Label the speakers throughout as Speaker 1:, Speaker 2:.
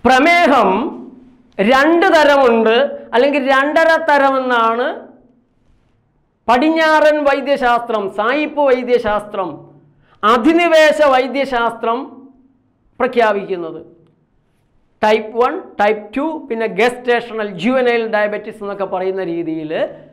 Speaker 1: പ്രമേഹം രണ്ട് തരമുണ്ട് അല്ലെങ്കിൽ രണ്ടര തരമെന്നാണ് പടിഞ്ഞാറൻ വൈദ്യശാസ്ത്രം സായിപ്പ് വൈദ്യശാസ്ത്രം അധിനിവേശ വൈദ്യശാസ്ത്രം പ്രഖ്യാപിക്കുന്നത് ടൈപ്പ് വൺ ടൈപ്പ് ടു പിന്നെ ഗസ്റ്റേഷണൽ ജുവനൈൽ ഡയബറ്റിസ് എന്നൊക്കെ പറയുന്ന രീതിയിൽ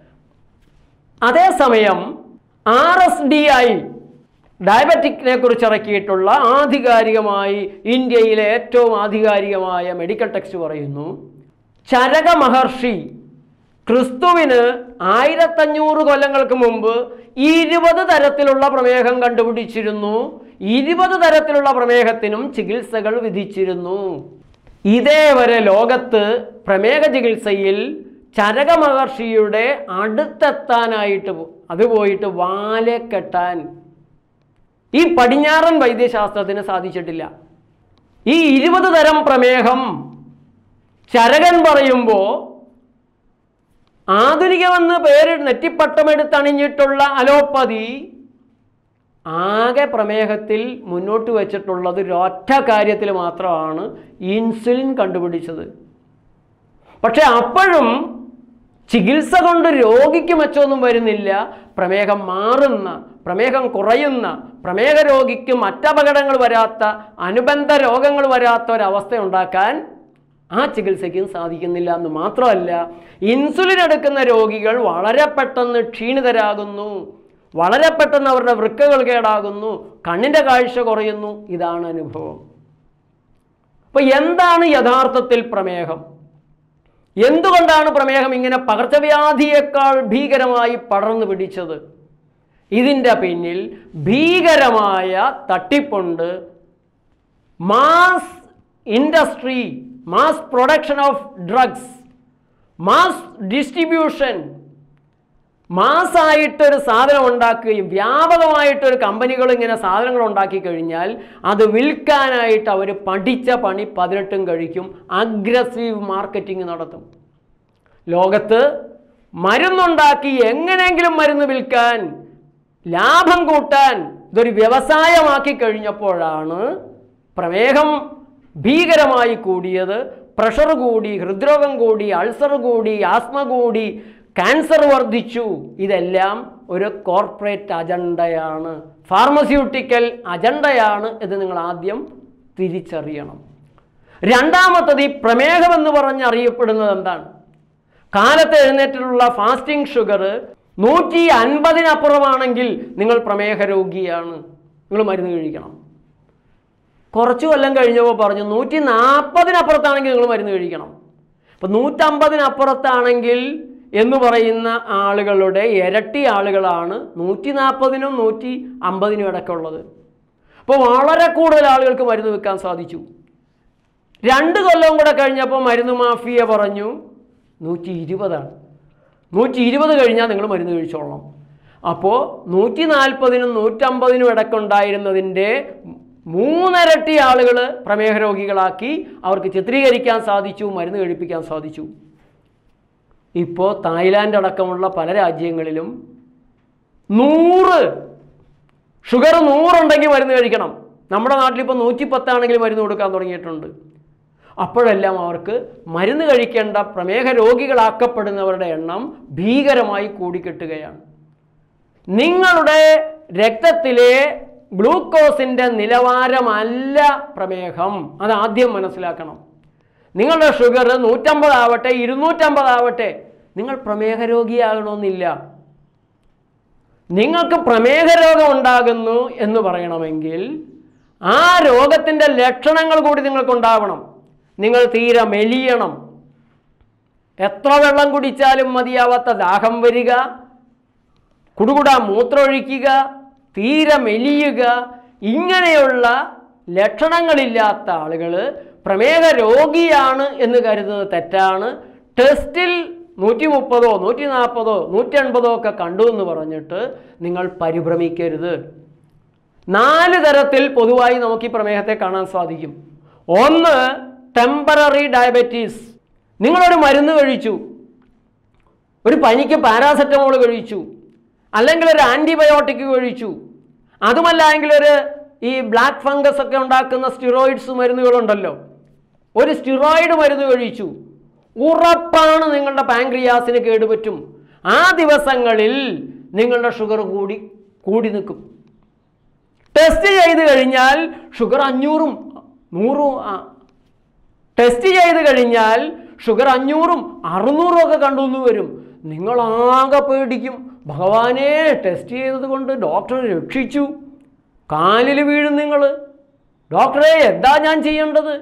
Speaker 1: അതേസമയം ആർ എസ് ഡി ഐ ഡയബറ്റിക്കിനെ കുറിച്ച് ഇറക്കിയിട്ടുള്ള ആധികാരികമായി ഇന്ത്യയിലെ ഏറ്റവും ആധികാരികമായ മെഡിക്കൽ ടെക്സ്റ്റ് പറയുന്നു ചരക മഹർഷി ക്രിസ്തുവിന് ആയിരത്തഞ്ഞൂറ് കൊല്ലങ്ങൾക്ക് മുമ്പ് ഇരുപത് തരത്തിലുള്ള പ്രമേഹം കണ്ടുപിടിച്ചിരുന്നു ഇരുപത് തരത്തിലുള്ള പ്രമേഹത്തിനും ചികിത്സകൾ വിധിച്ചിരുന്നു ഇതേവരെ ലോകത്ത് പ്രമേഹ ചികിത്സയിൽ ചരക മഹർഷിയുടെ അടുത്തെത്താനായിട്ട് പോ- അത് പോയിട്ട് വാലെ കെട്ടാൻ ഈ പടിഞ്ഞാറൻ വൈദ്യശാസ്ത്രത്തിന് സാധിച്ചിട്ടില്ല ഈ ഇരുപത് തരം പ്രമേഹം ചരകൻ പറയുമ്പോൾ ആധുനികമെന്ന് പേര് നെറ്റിപ്പട്ടമെടുത്തണിഞ്ഞിട്ടുള്ള അലോപ്പതി ആകെ പ്രമേഹത്തിൽ മുന്നോട്ട് വെച്ചിട്ടുള്ളത് ഒരൊറ്റ കാര്യത്തിൽ മാത്രമാണ് ഇൻസുലിൻ കണ്ടുപിടിച്ചത് പക്ഷെ അപ്പോഴും ചികിത്സ കൊണ്ട് രോഗിക്ക് മെച്ചമൊന്നും വരുന്നില്ല പ്രമേഹം മാറുന്ന പ്രമേഹം കുറയുന്ന പ്രമേഹ രോഗിക്ക് മറ്റപകടങ്ങൾ വരാത്ത അനുബന്ധ രോഗങ്ങൾ വരാത്ത ഒരവസ്ഥ ഉണ്ടാക്കാൻ ആ ചികിത്സയ്ക്കും സാധിക്കുന്നില്ല എന്ന് മാത്രമല്ല ഇൻസുലിൻ എടുക്കുന്ന രോഗികൾ വളരെ പെട്ടെന്ന് ക്ഷീണിതരാകുന്നു വളരെ പെട്ടെന്ന് അവരുടെ വൃക്കകൾ കേടാകുന്നു കണ്ണിൻ്റെ കാഴ്ച കുറയുന്നു ഇതാണ് അനുഭവം അപ്പോൾ എന്താണ് യഥാർത്ഥത്തിൽ പ്രമേഹം എന്തുകൊണ്ടാണ് പ്രമേഹം ഇങ്ങനെ പകർച്ചവ്യാധിയേക്കാൾ ഭീകരമായി പടർന്നു പിടിച്ചത് ഇതിൻ്റെ പിന്നിൽ ഭീകരമായ തട്ടിപ്പുണ്ട് mass industry mass production of drugs mass distribution മാസായിട്ടൊരു സാധനം ഉണ്ടാക്കുകയും വ്യാപകമായിട്ടൊരു കമ്പനികൾ ഇങ്ങനെ സാധനങ്ങൾ ഉണ്ടാക്കി കഴിഞ്ഞാൽ അത് വിൽക്കാനായിട്ട് അവർ പഠിച്ച പണി പതിനെട്ടും കഴിക്കും അഗ്രസീവ് മാർക്കറ്റിംഗ് നടത്തും ലോകത്ത് മരുന്നുണ്ടാക്കി എങ്ങനെയെങ്കിലും മരുന്ന് വിൽക്കാൻ ലാഭം കൂട്ടാൻ ഇതൊരു വ്യവസായമാക്കി കഴിഞ്ഞപ്പോഴാണ് പ്രമേഹം ഭീകരമായി കൂടിയത് പ്രഷർ കൂടി ഹൃദ്രോഗം കൂടി അൾസർ കൂടി ആസ്മ കൂടി ക്യാൻസർ വർദ്ധിച്ചു ഇതെല്ലാം ഒരു കോർപ്പറേറ്റ് അജണ്ടയാണ് ഫാർമസ്യൂട്ടിക്കൽ അജണ്ടയാണ് എന്ന് നിങ്ങൾ ആദ്യം തിരിച്ചറിയണം രണ്ടാമത്തത് ഈ പ്രമേഹം എന്ന് പറഞ്ഞ് അറിയപ്പെടുന്നത് എന്താണ് കാലത്ത് എഴുന്നേറ്റിലുള്ള ഫാസ്റ്റിംഗ് ഷുഗർ നൂറ്റി അൻപതിനപ്പുറമാണെങ്കിൽ നിങ്ങൾ പ്രമേഹ രോഗിയാണ് നിങ്ങൾ മരുന്ന് കഴിക്കണം കുറച്ചു കൊല്ലം കഴിഞ്ഞപ്പോൾ പറഞ്ഞു നൂറ്റി നാൽപ്പതിനപ്പുറത്താണെങ്കിൽ നിങ്ങൾ മരുന്ന് കഴിക്കണം അപ്പം നൂറ്റമ്പതിനപ്പുറത്താണെങ്കിൽ എന്ന് പറയുന്ന ആളുകളുടെ ഇരട്ടി ആളുകളാണ് നൂറ്റി നാൽപ്പതിനും നൂറ്റി അമ്പതിനും ഇടയ്ക്കുള്ളത് അപ്പോൾ വളരെ കൂടുതൽ ആളുകൾക്ക് മരുന്ന് വെക്കാൻ സാധിച്ചു രണ്ട് കൊല്ലവും കൂടെ കഴിഞ്ഞപ്പോൾ മരുന്ന് മാഫിയ പറഞ്ഞു നൂറ്റി ഇരുപതാണ് നൂറ്റി ഇരുപത് കഴിഞ്ഞാൽ നിങ്ങൾ മരുന്ന് കഴിച്ചോളണം അപ്പോൾ നൂറ്റി നാൽപ്പതിനും നൂറ്റമ്പതിനും ഇടയ്ക്കുണ്ടായിരുന്നതിൻ്റെ മൂന്നിരട്ടി ആളുകൾ പ്രമേഹ രോഗികളാക്കി അവർക്ക് ചിത്രീകരിക്കാൻ സാധിച്ചു മരുന്ന് കഴിപ്പിക്കാൻ സാധിച്ചു ഇപ്പോൾ തായ്ലാൻഡ് അടക്കമുള്ള പല രാജ്യങ്ങളിലും നൂറ് ഷുഗർ നൂറുണ്ടെങ്കിൽ മരുന്ന് കഴിക്കണം നമ്മുടെ നാട്ടിലിപ്പോൾ നൂറ്റി പത്താണെങ്കിൽ മരുന്ന് കൊടുക്കാൻ തുടങ്ങിയിട്ടുണ്ട് അപ്പോഴെല്ലാം അവർക്ക് മരുന്ന് കഴിക്കേണ്ട പ്രമേഹ രോഗികളാക്കപ്പെടുന്നവരുടെ എണ്ണം ഭീകരമായി കൂടിക്കിട്ടുകയാണ് നിങ്ങളുടെ രക്തത്തിലെ ഗ്ലൂക്കോസിൻ്റെ നിലവാരമല്ല പ്രമേഹം അത് ആദ്യം മനസ്സിലാക്കണം നിങ്ങളുടെ ഷുഗർ നൂറ്റമ്പതാവട്ടെ ഇരുന്നൂറ്റമ്പതാവട്ടെ നിങ്ങൾ പ്രമേഹ രോഗിയാകണമെന്നില്ല നിങ്ങൾക്ക് പ്രമേഹ രോഗം ഉണ്ടാകുന്നു എന്ന് പറയണമെങ്കിൽ ആ രോഗത്തിൻ്റെ ലക്ഷണങ്ങൾ കൂടി നിങ്ങൾക്കുണ്ടാവണം നിങ്ങൾ തീരെ മെലിയണം എത്ര വെള്ളം കുടിച്ചാലും മതിയാവാത്ത ദാഹം വരിക കുടുകുടാ മൂത്രമൊഴിക്കുക തീരെ മെലിയുക ഇങ്ങനെയുള്ള ലക്ഷണങ്ങളില്ലാത്ത ആളുകൾ പ്രമേഹ രോഗിയാണ് എന്ന് കരുതുന്നത് തെറ്റാണ് ടെസ്റ്റിൽ നൂറ്റി മുപ്പതോ നൂറ്റി നാൽപ്പതോ നൂറ്റി അൻപതോ ഒക്കെ കണ്ടു എന്ന് പറഞ്ഞിട്ട് നിങ്ങൾ പരിഭ്രമിക്കരുത് നാല് തരത്തിൽ പൊതുവായി നമുക്ക് ഈ പ്രമേഹത്തെ കാണാൻ സാധിക്കും ഒന്ന് ടെമ്പററി ഡയബറ്റീസ് നിങ്ങളൊരു മരുന്ന് കഴിച്ചു ഒരു പനിക്ക് പാരാസെറ്റമോൾ കഴിച്ചു അല്ലെങ്കിൽ ഒരു ആൻറ്റിബയോട്ടിക് കഴിച്ചു അതുമല്ല എങ്കിൽ ഒരു ഈ ബ്ലാക്ക് ഫംഗസ് ഒക്കെ ഉണ്ടാക്കുന്ന സ്റ്റിറോയിഡ്സ് മരുന്നുകളുണ്ടല്ലോ ഒരു സ്റ്റിറോയിഡ് മരുന്ന് കഴിച്ചു ഉറപ്പാണ് നിങ്ങളുടെ പാൻക്രിയാസിന് കേടുപറ്റും ആ ദിവസങ്ങളിൽ നിങ്ങളുടെ ഷുഗർ കൂടി കൂടി നിൽക്കും ടെസ്റ്റ് ചെയ്ത് കഴിഞ്ഞാൽ ഷുഗർ അഞ്ഞൂറും നൂറും ആ, ടെസ്റ്റ് ചെയ്ത് കഴിഞ്ഞാൽ ഷുഗർ അഞ്ഞൂറും അറുന്നൂറും ഒക്കെ കണ്ടുവന്ന് വരും നിങ്ങളാകെ പേടിക്കും ഭഗവാനെ ടെസ്റ്റ് ചെയ്തത് കൊണ്ട് ഡോക്ടർ രക്ഷിച്ചു കാലിൽ വീഴും നിങ്ങൾ ഡോക്ടറെ എന്താ ഞാൻ ചെയ്യേണ്ടത്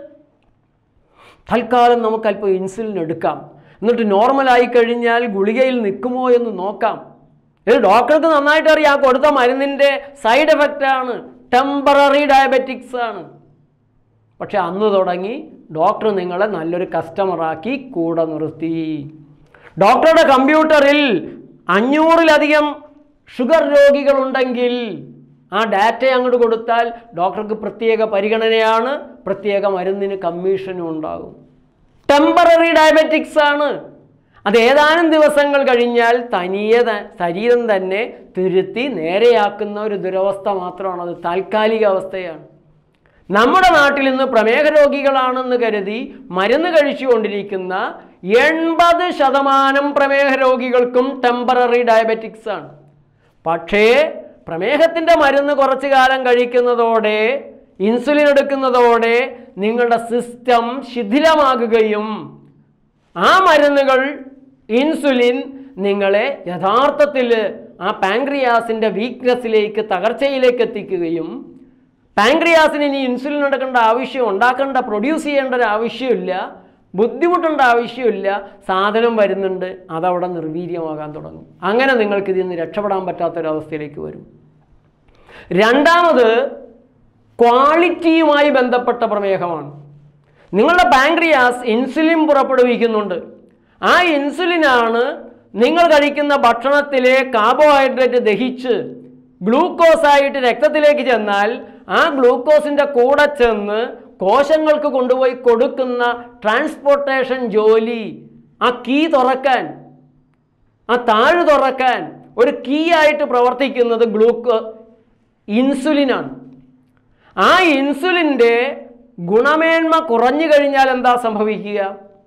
Speaker 1: തൽക്കാലം നമുക്ക് അല്പം ഇൻസുലിൻ എടുക്കാം എന്നിട്ട് നോർമലായി കഴിഞ്ഞാൽ ഗുളികയിൽ നിൽക്കുമോ എന്ന് നോക്കാം ഇത് ഡോക്ടർക്ക് നന്നായിട്ട് അറിയാം ആ കൊടുത്ത മരുന്നിൻ്റെ സൈഡ് എഫക്റ്റ് ആണ് ടെമ്പററി ഡയബറ്റിക്സ് ആണ് പക്ഷെ അന്ന് തുടങ്ങി ഡോക്ടർ നിങ്ങളെ നല്ലൊരു കസ്റ്റമറാക്കി കൂടെ നിർത്തി ഡോക്ടറുടെ കമ്പ്യൂട്ടറിൽ അഞ്ഞൂറിലധികം ഷുഗർ രോഗികളുണ്ടെങ്കിൽ ആ ഡാറ്റ അങ്ങോട്ട് കൊടുത്താൽ ഡോക്ടർക്ക് പ്രത്യേക പരിഗണനയാണ് പ്രത്യേക മരുന്നിന് കമ്മീഷനും ഉണ്ടാകും ടെമ്പററി ഡയബറ്റിക്സ് ആണ് അത് ഏതാനും ദിവസങ്ങൾ കഴിഞ്ഞാൽ തനിയെ ത- ശരീരം തന്നെ തിരുത്തി നേരെയാക്കുന്ന ഒരു ദുരവസ്ഥ മാത്രമാണ് അത് താൽക്കാലിക അവസ്ഥയാണ് നമ്മുടെ നാട്ടിൽ ഇന്ന് പ്രമേഹ രോഗികളാണെന്ന് കരുതി മരുന്ന് കഴിച്ചുകൊണ്ടിരിക്കുന്ന എൺപത് ശതമാനം പ്രമേഹ രോഗികൾക്കും ടെമ്പററി ഡയബറ്റിക്സ് ആണ് പക്ഷേ പ്രമേഹത്തിൻ്റെ മരുന്ന് കുറച്ചു കാലം കഴിക്കുന്നതോടെ ഇൻസുലിൻ എടുക്കുന്നതോടെ നിങ്ങളുടെ സിസ്റ്റം ശിഥിലമാകുകയും ആ മരുന്നുകൾ ഇൻസുലിൻ നിങ്ങളെ യഥാർത്ഥത്തിൽ ആ പാൻക്രിയാസിൻ്റെ വീക്ക്നെസ്സിലേക്ക് തകർച്ചയിലേക്ക് എത്തിക്കുകയും പാൻക്രിയാസിന് ഇനി ഇൻസുലിൻ എടുക്കേണ്ട ആവശ്യം ഉണ്ടാക്കേണ്ട പ്രൊഡ്യൂസ് ചെയ്യേണ്ട ഒരു ആവശ്യമില്ല ബുദ്ധിമുട്ടേണ്ട ആവശ്യമില്ല സാധനം വരുന്നുണ്ട് അതവിടെ നിർവീര്യമാകാൻ തുടങ്ങും അങ്ങനെ നിങ്ങൾക്ക് ഇതിൽ നിന്ന് രക്ഷപ്പെടാൻ പറ്റാത്തൊരവസ്ഥയിലേക്ക് വരും രണ്ടാമത് ക്വാളിറ്റിയുമായി ബന്ധപ്പെട്ട പ്രമേഹമാണ് നിങ്ങളുടെ പാൻക്രിയാസ് ഇൻസുലിൻ പുറപ്പെടുവിക്കുന്നുണ്ട് ആ ഇൻസുലിനാണ് നിങ്ങൾ കഴിക്കുന്ന ഭക്ഷണത്തിലെ കാർബോഹൈഡ്രേറ്റ് ദഹിച്ച് ഗ്ലൂക്കോസായിട്ട് രക്തത്തിലേക്ക് ചെന്നാൽ ആ ഗ്ലൂക്കോസിൻ്റെ കൂടെ ചെന്ന് കോശങ്ങൾക്ക് കൊണ്ടുപോയി കൊടുക്കുന്ന ട്രാൻസ്പോർട്ടേഷൻ ജോലി ആ കീ തുറക്കാൻ ആ താഴ് തുറക്കാൻ ഒരു കീ ആയിട്ട് പ്രവർത്തിക്കുന്നത് ഗ്ലൂക്കോ ഇൻസുലിനാണ് ആ ഇൻസുലിൻ്റെ ഗുണമേന്മ കുറഞ്ഞു കഴിഞ്ഞാൽ എന്താ സംഭവിക്കുക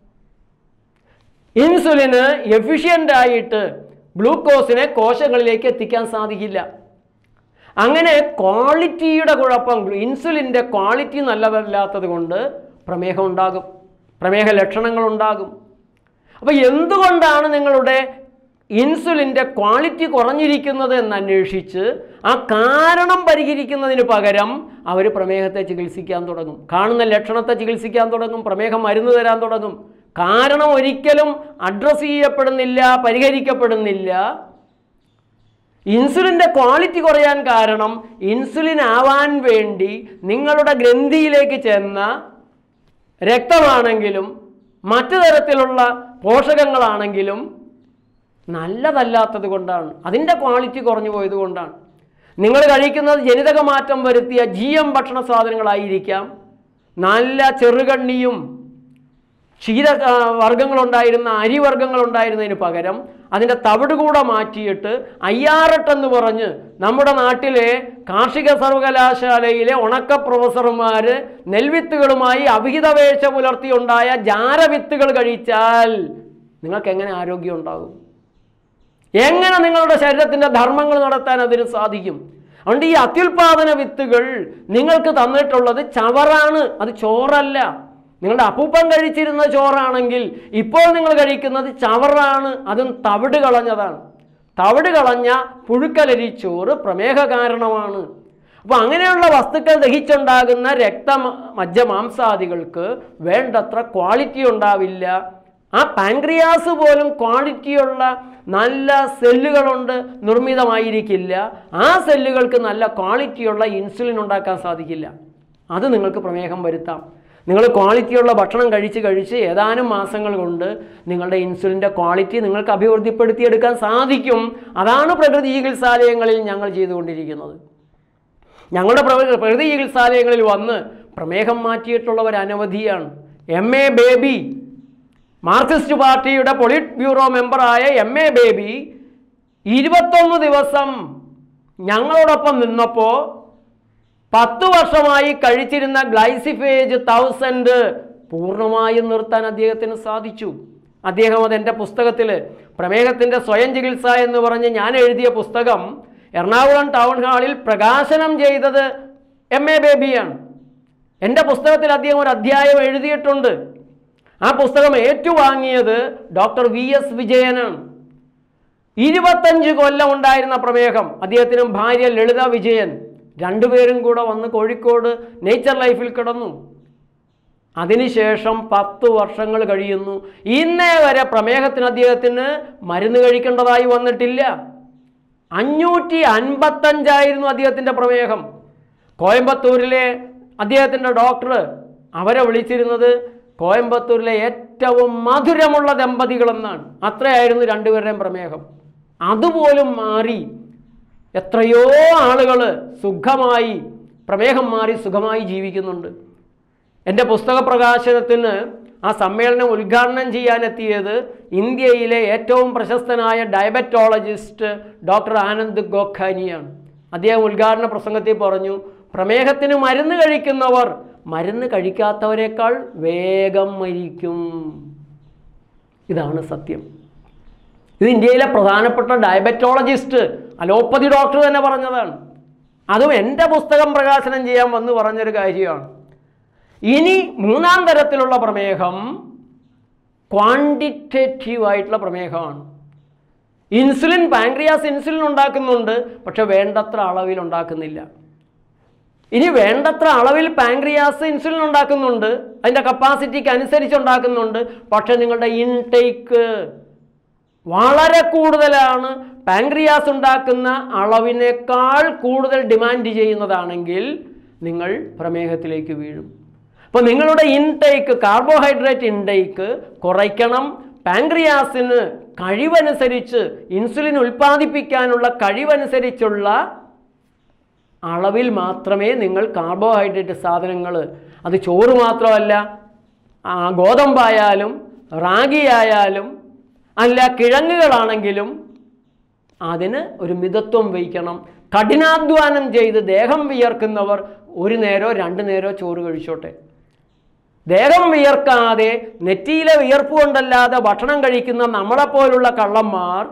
Speaker 1: ഇൻസുലിന് എഫിഷ്യൻ്റ് ആയിട്ട് ഗ്ലൂക്കോസിനെ കോശങ്ങളിലേക്ക് എത്തിക്കാൻ സാധിക്കില്ല അങ്ങനെ ക്വാളിറ്റിയുടെ കുഴപ്പം ഇൻസുലിൻ്റെ ക്വാളിറ്റി നല്ലതല്ലാത്തത് കൊണ്ട് പ്രമേഹം ഉണ്ടാകും പ്രമേഹ ലക്ഷണങ്ങൾ ഉണ്ടാകും അപ്പോൾ എന്തുകൊണ്ടാണ് നിങ്ങളുടെ ഇൻസുലിൻ്റെ ക്വാളിറ്റി കുറഞ്ഞിരിക്കുന്നത് എന്ന് അന്വേഷിച്ച് ആ കാരണം പരിഹരിക്കുന്നതിന് പകരം അവർ പ്രമേഹത്തെ ചികിത്സിക്കാൻ തുടങ്ങും കാണുന്ന ലക്ഷണത്തെ ചികിത്സിക്കാൻ തുടങ്ങും പ്രമേഹം മരുന്ന് തരാൻ തുടങ്ങും കാരണം ഒരിക്കലും അഡ്രസ്സ് ചെയ്യപ്പെടുന്നില്ല പരിഹരിക്കപ്പെടുന്നില്ല ഇൻസുലിൻ്റെ ക്വാളിറ്റി കുറയാൻ കാരണം ഇൻസുലിൻ ആവാൻ വേണ്ടി നിങ്ങളുടെ ഗ്രന്ഥിയിലേക്ക് ചെന്ന രക്തമാണെങ്കിലും മറ്റു തരത്തിലുള്ള പോഷകങ്ങളാണെങ്കിലും നല്ലതല്ലാത്തത് കൊണ്ടാണ് അതിൻ്റെ ക്വാളിറ്റി കുറഞ്ഞു പോയത് കൊണ്ടാണ് നിങ്ങൾ കഴിക്കുന്നത് ജനിതക മാറ്റം വരുത്തിയ ജി എം ഭക്ഷണ സാധനങ്ങളായിരിക്കാം നല്ല ചെറുകണ്ണിയും ക്ഷീര ആ, വർഗ്ഗങ്ങളുണ്ടായിരുന്ന അരിവർഗ്ഗങ്ങളുണ്ടായിരുന്നതിന് പകരം അതിൻ്റെ തവിട് കൂടെ മാറ്റിയിട്ട് അയ്യാറട്ടെന്ന് പറഞ്ഞ് നമ്മുടെ നാട്ടിലെ കാർഷിക സർവകലാശാലയിലെ ഉണക്ക പ്രൊഫസർമാർ നെൽവിത്തുകളുമായി അവിഹിതവേഴ്ച പുലർത്തിയുണ്ടായ ജാരവിത്തുകൾ കഴിച്ചാൽ നിങ്ങൾക്ക് എങ്ങനെ ആരോഗ്യം ഉണ്ടാകും എങ്ങനെ നിങ്ങളുടെ ശരീരത്തിൻ്റെ ധർമ്മങ്ങൾ നടത്താൻ അതിന് സാധിക്കും അതുകൊണ്ട് ഈ അത്യുൽപാദന വിത്തുകൾ നിങ്ങൾക്ക് തന്നിട്ടുള്ളത് ചവറാണ് അത് ചോറല്ല നിങ്ങളുടെ അപ്പൂപ്പൻ കഴിച്ചിരുന്ന ചോറാണെങ്കിൽ ഇപ്പോൾ നിങ്ങൾ കഴിക്കുന്നത് ചവറാണ് അതും തവിട് കളഞ്ഞതാണ് തവിട് കളഞ്ഞ പുഴുക്കലരി ചോറ് പ്രമേഹ കാരണമാണ് അപ്പോൾ അങ്ങനെയുള്ള വസ്തുക്കൾ ദഹിച്ചുണ്ടാകുന്ന രക്ത മജ്ജ മാംസാദികൾക്ക് വേണ്ടത്ര ക്വാളിറ്റി ഉണ്ടാവില്ല ആ പാൻക്രിയാസ് പോലും ക്വാളിറ്റിയുള്ള നല്ല സെല്ലുകളുണ്ട് നിർമ്മിതമായിരിക്കില്ല ആ സെല്ലുകൾക്ക് നല്ല ക്വാളിറ്റിയുള്ള ഇൻസുലിൻ ഉണ്ടാക്കാൻ സാധിക്കില്ല അത് നിങ്ങൾക്ക് പ്രമേഹം വരുത്താം നിങ്ങൾ ക്വാളിറ്റിയുള്ള ഭക്ഷണം കഴിച്ച് കഴിച്ച് ഏതാനും മാസങ്ങൾ കൊണ്ട് നിങ്ങളുടെ ഇൻസുലിൻ്റെ ക്വാളിറ്റി നിങ്ങൾക്ക് അഭിവൃദ്ധിപ്പെടുത്തിയെടുക്കാൻ സാധിക്കും അതാണ് പ്രകൃതി ചികിത്സാലയങ്ങളിൽ ഞങ്ങൾ ചെയ്തുകൊണ്ടിരിക്കുന്നത് ഞങ്ങളുടെ പ്രകൃ- പ്രകൃതി ചികിത്സാലയങ്ങളിൽ വന്ന് പ്രമേഹം മാറ്റിയിട്ടുള്ളവർ അനവധിയാണ് എം എ ബേബി മാർക്സിസ്റ്റ് പാർട്ടിയുടെ പൊളിറ്റ് ബ്യൂറോ മെമ്പറായ എം എ ബേബി ഇരുപത്തൊന്ന് ദിവസം ഞങ്ങളോടൊപ്പം നിന്നപ്പോൾ പത്ത് വർഷമായി കഴിച്ചിരുന്ന ഗ്ലൈസിഫേജ് തൗസൻഡ് പൂർണ്ണമായും നിർത്താൻ അദ്ദേഹത്തിന് സാധിച്ചു അദ്ദേഹം അത് എൻ്റെ പുസ്തകത്തിൽ പ്രമേഹത്തിൻ്റെ സ്വയം ചികിത്സ എന്ന് പറഞ്ഞ് ഞാൻ എഴുതിയ പുസ്തകം എറണാകുളം ടൗൺ ഹാളിൽ പ്രകാശനം ചെയ്തത് എം എ ബേബിയാണ് എൻ്റെ പുസ്തകത്തിൽ അദ്ദേഹം ഒരു അധ്യായം എഴുതിയിട്ടുണ്ട് ആ പുസ്തകം ഏറ്റുവാങ്ങിയത് ഡോക്ടർ വി എസ് വിജയനാണ് ഇരുപത്തഞ്ച് കൊല്ലം ഉണ്ടായിരുന്ന പ്രമേഹം അദ്ദേഹത്തിനും ഭാര്യ ലളിത വിജയൻ രണ്ടുപേരും കൂടെ വന്ന് കോഴിക്കോട് നേച്ചർ ലൈഫിൽ കിടന്നു അതിനുശേഷം പത്ത് വർഷങ്ങൾ കഴിയുന്നു ഇന്നേ വരെ പ്രമേഹത്തിന് അദ്ദേഹത്തിന് മരുന്ന് കഴിക്കേണ്ടതായി വന്നിട്ടില്ല അഞ്ഞൂറ്റി അൻപത്തഞ്ചായിരുന്നു അദ്ദേഹത്തിൻ്റെ പ്രമേഹം കോയമ്പത്തൂരിലെ അദ്ദേഹത്തിൻ്റെ ഡോക്ടർ അവരെ വിളിച്ചിരുന്നത് കോയമ്പത്തൂരിലെ ഏറ്റവും മധുരമുള്ള ദമ്പതികളെന്നാണ് അത്രയായിരുന്നു രണ്ടുപേരുടെയും പ്രമേഹം അതുപോലും മാറി എത്രയോ ആളുകൾ സുഖമായി പ്രമേഹം മാറി സുഖമായി ജീവിക്കുന്നുണ്ട് എൻ്റെ പുസ്തക പ്രകാശനത്തിന് ആ സമ്മേളനം ഉദ്ഘാടനം ചെയ്യാനെത്തിയത് ഇന്ത്യയിലെ ഏറ്റവും പ്രശസ്തനായ ഡയബറ്റോളജിസ്റ്റ് ഡോക്ടർ ആനന്ദ് ഗോഖാനിയാണ് അദ്ദേഹം ഉദ്ഘാടന പ്രസംഗത്തിൽ പറഞ്ഞു പ്രമേഹത്തിന് മരുന്ന് കഴിക്കുന്നവർ മരുന്ന് കഴിക്കാത്തവരെക്കാൾ വേഗം മരിക്കും ഇതാണ് സത്യം ഇത് ഇന്ത്യയിലെ പ്രധാനപ്പെട്ട ഡയബറ്റോളജിസ്റ്റ് അലോപ്പതി ഡോക്ടർ തന്നെ പറഞ്ഞതാണ് അതും എൻ്റെ പുസ്തകം പ്രകാശനം ചെയ്യാൻ വന്ന് പറഞ്ഞൊരു കാര്യമാണ് ഇനി മൂന്നാം തരത്തിലുള്ള പ്രമേഹം ക്വാണ്ടിറ്റേറ്റീവ് ആയിട്ടുള്ള പ്രമേഹമാണ് ഇൻസുലിൻ പാൻക്രിയാസ് ഇൻസുലിൻ ഉണ്ടാക്കുന്നുണ്ട് പക്ഷെ വേണ്ടത്ര അളവിൽ ഉണ്ടാക്കുന്നില്ല ഇനി വേണ്ടത്ര അളവിൽ പാൻക്രിയാസ് ഇൻസുലിൻ ഉണ്ടാക്കുന്നുണ്ട് അതിൻ്റെ കപ്പാസിറ്റിക്ക് അനുസരിച്ച് ഉണ്ടാക്കുന്നുണ്ട് പക്ഷെ നിങ്ങളുടെ ഇൻടേക്ക് വളരെ കൂടുതലാണ് പാൻക്രിയാസ് ഉണ്ടാക്കുന്ന അളവിനേക്കാൾ കൂടുതൽ ഡിമാൻഡ് ചെയ്യുന്നതാണെങ്കിൽ നിങ്ങൾ പ്രമേഹത്തിലേക്ക് വീഴും അപ്പോൾ നിങ്ങളുടെ ഇൻടേക്ക് കാർബോഹൈഡ്രേറ്റ് ഇൻടേക്ക് കുറയ്ക്കണം പാൻക്രിയാസിന് കഴിവനുസരിച്ച് ഇൻസുലിൻ ഉൽപ്പാദിപ്പിക്കാനുള്ള കഴിവനുസരിച്ചുള്ള അളവിൽ മാത്രമേ നിങ്ങൾ കാർബോഹൈഡ്രേറ്റ് സാധനങ്ങൾ അത് ചോറ് മാത്രമല്ല ആ, ഗോതമ്പായാലും റാഗിയായാലും അല്ല കിഴങ്ങുകളാണെങ്കിലും അതിന് ഒരു മിതത്വം വയ്ക്കണം കഠിനാധ്വാനം ചെയ്ത് ദേഹം വിയർക്കുന്നവർ ഒരു നേരോ രണ്ട് നേരോ ചോറ് കഴിച്ചോട്ടെ ദേഹം വിയർക്കാതെ നെറ്റിയിലെ വിയർപ്പ് കൊണ്ടല്ലാതെ ഭക്ഷണം കഴിക്കുന്ന നമ്മളെപ്പോലുള്ള കള്ളന്മാർ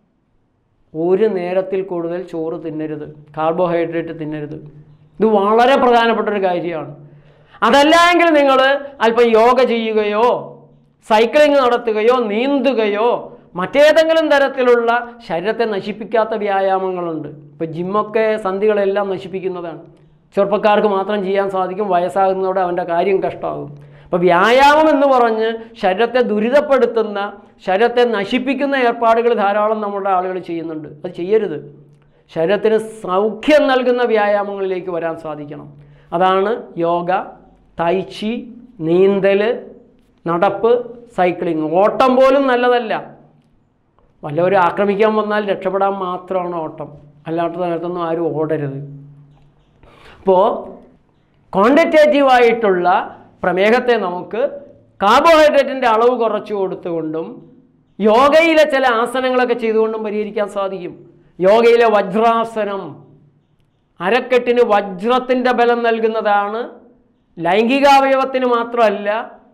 Speaker 1: ഒരു നേരത്തിൽ കൂടുതൽ ചോറ് തിന്നരുത് കാർബോഹൈഡ്രേറ്റ് തിന്നരുത് ഇത് വളരെ പ്രധാനപ്പെട്ട ഒരു കാര്യമാണ് അതല്ല എങ്കിൽ നിങ്ങൾ അല്പം യോഗ ചെയ്യുകയോ സൈക്ലിംഗ് നടത്തുകയോ നീന്തുകയോ മറ്റേതെങ്കിലും തരത്തിലുള്ള ശരീരത്തെ നശിപ്പിക്കാത്ത വ്യായാമങ്ങളുണ്ട് ഇപ്പോൾ ജിമ്മൊക്കെ സന്ധികളെല്ലാം നശിപ്പിക്കുന്നതാണ് ചെറുപ്പക്കാർക്ക് മാത്രം ചെയ്യാൻ സാധിക്കും വയസ്സാകുന്നതോടെ അവൻ്റെ കാര്യം കഷ്ടമാകും അപ്പോൾ വ്യായാമം എന്ന് പറഞ്ഞ് ശരീരത്തെ ദുരിതപ്പെടുത്തുന്ന ശരീരത്തെ നശിപ്പിക്കുന്ന ഏർപ്പാടുകൾ ധാരാളം നമ്മുടെ ആളുകൾ ചെയ്യുന്നുണ്ട് അത് ചെയ്യരുത് ശരീരത്തിന് സൗഖ്യം നൽകുന്ന വ്യായാമങ്ങളിലേക്ക് വരാൻ സാധിക്കണം അതാണ് യോഗ തൈച്ചി നീന്തൽ നടപ്പ് സൈക്ലിംഗ് ഓട്ടം പോലും നല്ലതല്ല വല്ലവരും ആക്രമിക്കാൻ വന്നാൽ രക്ഷപ്പെടാൻ മാത്രമാണ് ഓട്ടം അല്ലാത്ത നേരത്തൊന്നും ആരും ഓടരുത് അപ്പോൾ ക്വാണ്ടിറ്റേറ്റീവായിട്ടുള്ള പ്രമേഹത്തെ നമുക്ക് കാർബോഹൈഡ്രേറ്റിൻ്റെ അളവ് കുറച്ചു കൊടുത്തുകൊണ്ടും യോഗയിലെ ചില ആസനങ്ങളൊക്കെ ചെയ്തുകൊണ്ടും പരിഹരിക്കാൻ സാധിക്കും യോഗയിലെ വജ്രാസനം അരക്കെട്ടിന് വജ്രത്തിൻ്റെ ബലം നൽകുന്നതാണ് ലൈംഗികാവയവത്തിന് മാത്രമല്ല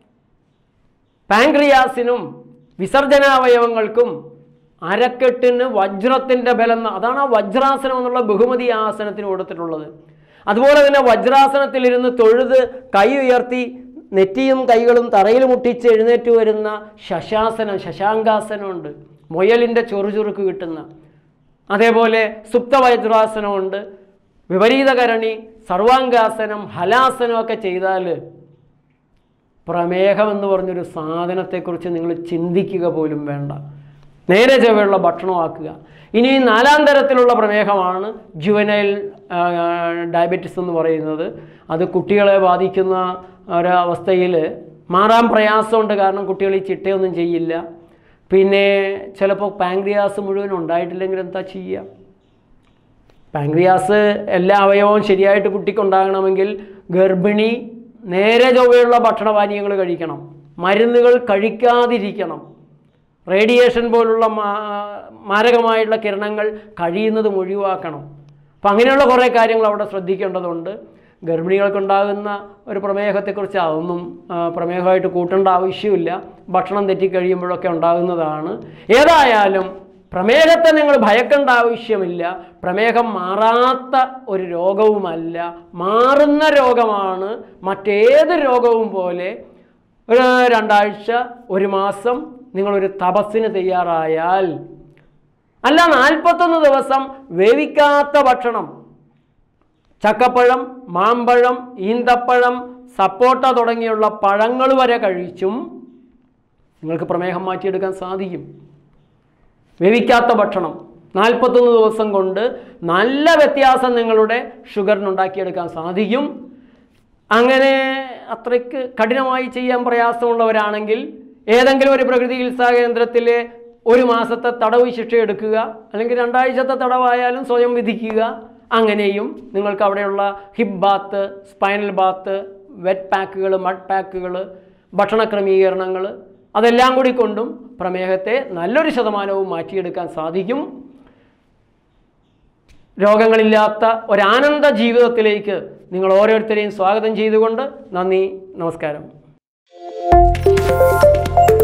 Speaker 1: പാൻക്രിയാസിനും വിസർജനാവയവങ്ങൾക്കും അരക്കെട്ടിന് വജ്രത്തിൻ്റെ ബലം ന- അതാണ് ആ വജ്രാസനം എന്നുള്ള ബഹുമതി ആ ആസനത്തിന് കൊടുത്തിട്ടുള്ളത് അതുപോലെ തന്നെ വജ്രാസനത്തിലിരുന്ന് തൊഴുത് കൈ ഉയർത്തി നെറ്റിയും കൈകളും തറയിൽ മുട്ടിച്ച് എഴുന്നേറ്റ് വരുന്ന ശശാസനം ശശാങ്കാസനമുണ്ട് മുയലിൻ്റെ ചൊറുചുറുക്ക് കിട്ടുന്ന അതേപോലെ സുപ്തവജ്രാസനമുണ്ട് വിപരീതകരണി സർവാംഗാസനം ഹലാസനമൊക്കെ ചെയ്താൽ പ്രമേഹം എന്ന് പറഞ്ഞൊരു സാധനത്തെക്കുറിച്ച് നിങ്ങൾ ചിന്തിക്കുക പോലും വേണ്ട നേരെ ചൊവ്വയുള്ള ഭക്ഷണമാക്കുക ഇനി നാലാം തരത്തിലുള്ള പ്രമേഹമാണ് ജുവനൈൽ ഡയബറ്റിസ് എന്ന് പറയുന്നത് അത് കുട്ടികളെ ബാധിക്കുന്ന ഒരവസ്ഥയിൽ മാറാൻ പ്രയാസമുണ്ട് കാരണം കുട്ടികൾ ഈ ചിട്ടയൊന്നും ചെയ്യില്ല പിന്നെ ചിലപ്പോൾ പാങ്ക്രിയാസ് മുഴുവൻ ഉണ്ടായിട്ടില്ലെങ്കിൽ എന്താ ചെയ്യുക പാങ്ക്രിയാസ് എല്ലാ അവയവവും ശരിയായിട്ട് കുട്ടിക്കുണ്ടാകണമെങ്കിൽ ഗർഭിണി നേരെ ചൊവ്വയുള്ള ഭക്ഷണപാനീയങ്ങൾ കഴിക്കണം മരുന്നുകൾ കഴിക്കാതിരിക്കണം റേഡിയേഷൻ പോലുള്ള മാ- മാരകമായിട്ടുള്ള കിരണങ്ങൾ കഴിയുന്നതും ഒഴിവാക്കണം അപ്പം അങ്ങനെയുള്ള കുറേ കാര്യങ്ങൾ അവിടെ ശ്രദ്ധിക്കേണ്ടതുണ്ട് ഗർഭിണികൾക്കുണ്ടാകുന്ന ഒരു പ്രമേഹത്തെക്കുറിച്ച് അതൊന്നും ആ, പ്രമേഹമായിട്ട് കൂട്ടേണ്ട ആവശ്യമില്ല ഭക്ഷണം തെറ്റിക്കഴിയുമ്പോഴൊക്കെ ഉണ്ടാകുന്നതാണ് ഏതായാലും പ്രമേഹത്തെ നിങ്ങൾ ഭയക്കേണ്ട ആവശ്യമില്ല പ്രമേഹം മാറാത്ത ഒരു രോഗവുമല്ല മാറുന്ന രോഗമാണ് മറ്റേത് രോഗവും പോലെ ഒരു രണ്ടാഴ്ച ഒരു മാസം നിങ്ങളൊരു തപസ്സിന് തയ്യാറായാൽ അല്ല നാൽപ്പത്തൊന്ന് ദിവസം വേവിക്കാത്ത ഭക്ഷണം ചക്കപ്പഴം മാമ്പഴം ഈന്തപ്പഴം സപ്പോട്ട തുടങ്ങിയുള്ള പഴങ്ങൾ വരെ കഴിച്ചും നിങ്ങൾക്ക് പ്രമേഹം മാറ്റിയെടുക്കാൻ സാധിക്കും വേവിക്കാത്ത ഭക്ഷണം നാൽപ്പത്തൊന്ന് ദിവസം കൊണ്ട് നല്ല വ്യത്യാസം നിങ്ങളുടെ ഷുഗറിനുണ്ടാക്കിയെടുക്കാൻ സാധിക്കും അങ്ങനെ അത്രയ്ക്ക് കഠിനമായി ചെയ്യാൻ പ്രയാസമുള്ളവരാണെങ്കിൽ ഏതെങ്കിലും ഒരു പ്രകൃതി ചികിത്സാ കേന്ദ്രത്തിലെ ഒരു മാസത്തെ തടവ് ശിക്ഷ എടുക്കുക അല്ലെങ്കിൽ രണ്ടാഴ്ചത്തെ തടവായാലും സ്വയം വിധിക്കുക അങ്ങനെയും നിങ്ങൾക്ക് അവിടെയുള്ള hip bath spinal bath wet പാക്കുകൾ മഡ് പാക്കുകൾ ഭക്ഷണ ക്രമീകരണങ്ങൾ അതെല്ലാം കൂടി കൊണ്ടും പ്രമേഹത്തെ നല്ലൊരു ശതമാനവും മാറ്റിയെടുക്കാൻ സാധിക്കും രോഗങ്ങളില്ലാത്ത ഒരാനന്ദ ജീവിതത്തിലേക്ക് നിങ്ങൾ ഓരോരുത്തരെയും സ്വാഗതം ചെയ്തുകൊണ്ട് നന്ദി നമസ്കാരം